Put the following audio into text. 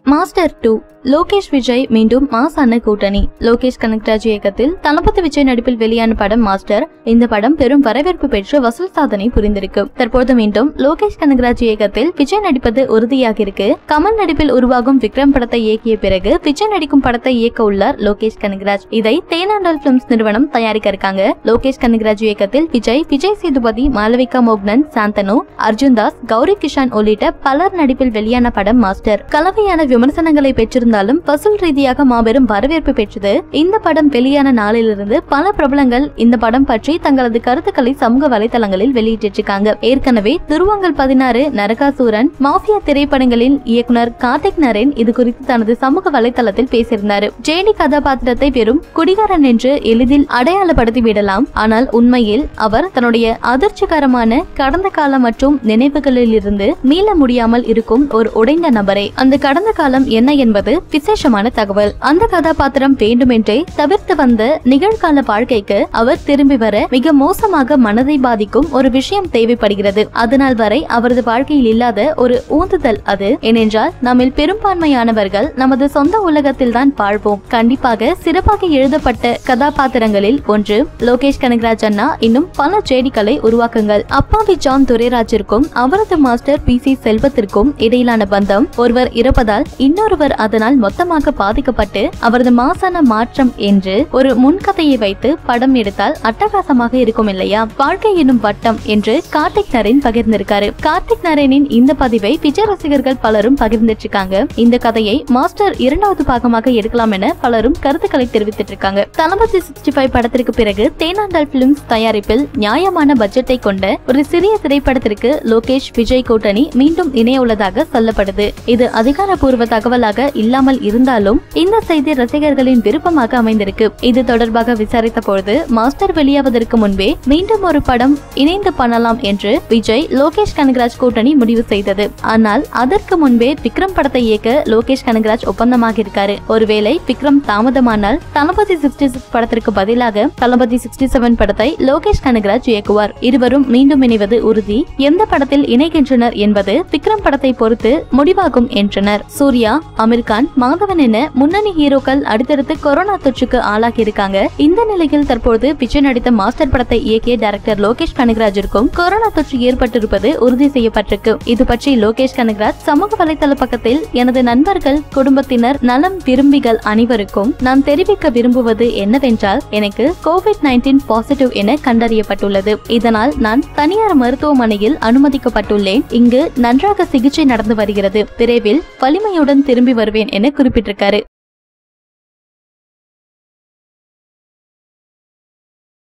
master two Lokesh Vijay மீண்டும் மாசான கூட்டணி லோகேஷ் கனகராஜ் இயக்கத்தில் தளபதி விஜய் நடிப்பில் வெளியான படம் மாஸ்டர் இந்த படம் பெரும் வரவேற்பு பெற்று வசூல் சாதனை புரிந்திருக்கு தற்போது மீண்டும் லோகேஷ் கனகராஜ் இயக்கத்தில் விஜய் நடிப்பது உறுதியாக இருக்கு கமல் நடிப்பில் உருவாகும் விக்ரம் படத்தை இயக்கிய பிறகு விஜய் நடிக்கும் படத்தை இயக்க உள்ளார் லோகேஷ் கனகராஜ் இதை தேனாண்டல் பிலிம்ஸ் நிறுவனம் தயாரிக்க இருக்காங்க லோகேஷ் கனகராஜ் இயக்கத்தில் விஜய் விஜய் சேதுபதி மாளவிகா மோகனன் சாந்தனு அர்ஜுன் தாஸ் கௌரி கிஷான் உள்ளிட்ட பலர் நடிப்பில் வெளியான படம் மாஸ்டர் கலவையான விமர்சனங்களை பெற்றிருந்தாலும் வசூல் ரீதியாக மாபெரும் வரவேற்பு பெற்றது இந்த படம் வெளியான நாளிலிருந்து பல பிரபலங்கள் இந்த படம் பற்றி தங்களது கருத்துக்களை சமூக வலைதளங்களில் வெளியிட்டிருக்காங்க ஏற்கனவே துருவங்கள் பதினாறு நரகாசூரன் மாஃபியா திரைப்படங்களின் இயக்குனர் கார்த்திக் நரேன் இது குறித்து தனது சமூக வலைதளத்தில் பேசியிருந்தார் ஜேடி கதாபாத்திரத்தை வெறும் குடிகாரன் என்று எளிதில் அடையாளப்படுத்தி விடலாம் ஆனால் உண்மையில் அவர் தன்னுடைய அதிர்ச்சிகரமான கடந்த காலம் மற்றும் நினைவுகளில் இருந்து மீள முடியாமல் இருக்கும் ஒரு உடைந்த நபரே அந்த கடந்த காலம் என்ன என்பது விசேஷமான தகவல் அந்த கதாபாத்திரம் வேண்டுமென்றே தவிர்த்து வந்த நிகழ்கால வாழ்க்கைக்கு அவர் திரும்பி வர மிக மோசமாக மனதை பாதிக்கும் ஒரு விஷயம் தேவைப்படுகிறது அதனால் வரை அவரது வாழ்க்கையில் இல்லாத ஒரு ஊந்துதல் அது ஏனென்றால் நம்மில் பெரும்பான்மையானவர்கள் நமது சொந்த உலகத்தில் தான் வாழ்வோம் கண்டிப்பாக சிறப்பாக எழுதப்பட்ட கதாபாத்திரங்களில் ஒன்று லோகேஷ் கனகராஜ் அண்ணா இன்னும் பல ஜேடிகளை உருவாக்குங்கள் அப்பாவி ஜான் துரைராஜிற்கும் அவரது மாஸ்டர் பி சி செல்வத்திற்கும் இடையிலான பந்தம் ஒருவர் இறப்பதால் இன்னொருவர் அதனால் மொத்தமாக பாதிக்கப்பட்டு அவரது மாசான மாற்றம் என்று ஒரு முன்கதையை வைத்து படம் எடுத்தால் அட்டகாசமாக இருக்கும் இல்லையா வாழ்க்கை எனும் வட்டம் என்று கார்த்திக் நரேன் பகிர்ந்திருக்காரு கார்த்திக் நரேனின் இந்த பதிவை விஜய் ரசிகர்கள் பலரும் பகிர்ந்துட்டு இருக்காங்க இந்த கதையை மாஸ்டர் இரண்டாவது பாகமாக எடுக்கலாம் என பலரும் கருத்துக்களை தெரிவித்துட்டு இருக்காங்க தளபதி சிக்ஸ்டி ஃபைவ் படத்திற்கு பிறகு தேனாண்டால் பிலிம்ஸ் தயாரிப்பில் நியாயமான பட்ஜெட்டை கொண்ட ஒரு சிறிய திரைப்படத்திற்கு லோகேஷ் விஜய் கூட்டணி மீண்டும் இணைய உள்ளதாக சொல்லப்படுது இது அதிகாரப்பூர்வ தகவலாக இல்லாமல் இருந்தாலும் இந்த செய்தி ரசிகர்களின் விருப்பமாக அமைந்திருக்கு இது தொடர்பாக விசாரித்த பொழுது மாஸ்டர் வெளியாவதற்கு முன்பே மீண்டும் ஒரு படம் இணைந்து பண்ணலாம் என்று விஜய் லோகேஷ் கனகராஜ் கூட்டணி முடிவு செய்தது ஆனால் அதற்கு முன்பே விக்ரம் படத்தை இயக்க லோகேஷ் கனகராஜ் ஒப்பந்தமாக இருக்காரு ஒருவேளை விக்ரம் தாமதமானால் தளபதி சிக்ஸ்டி சிக்ஸ் படத்திற்கு பதிலாக தளபதி சிக்ஸ்டி செவன் படத்தை லோகேஷ் கனகராஜ் இயக்குவார் இருவரும் மீண்டும் இணைவது உறுதி எந்த படத்தில் இணைகின்றனர் என்பது விக்ரம் படத்தை பொறுத்து முடிவாகும் என்றனர் சூர்யா அமீர் கான் மாதவன் என முன்னணி ஹீரோக்கள் அடுத்தடுத்து கொரோனா தொற்றுக்கு ஆளாகி இருக்காங்க இந்த நிலையில் தற்போது விஜய் நடித்த மாஸ்டர் படத்தை இயக்கிய டைரக்டர் லோகேஷ் கனகராஜிற்கும் கொரோனா தொற்று ஏற்பட்டிருப்பது உறுதி செய்யப்பட்டிருக்கு இது பற்றி லோகேஷ் கனகராஜ் சமூக வலைதள பக்கத்தில் எனது நண்பர்கள் குடும்பத்தினர் நலம் விரும்பிகள் அனைவருக்கும் நான் தெரிவிக்க விரும்புவது என்னவென்றால் எனக்கு கோவிட் நைன்டீன் பாசிட்டிவ் என கண்டறியப்பட்டுள்ளது இதனால் நான் தனியார் மருத்துவமனையில் அனுமதிக்கப்பட்டுள்ளேன் இங்கு நன்றாக சிகிச்சை நடந்து வருகிறது விரைவில் வலிமையுடன் திரும்பி வருவேன் என குறிப்பிட்டிருக்காரு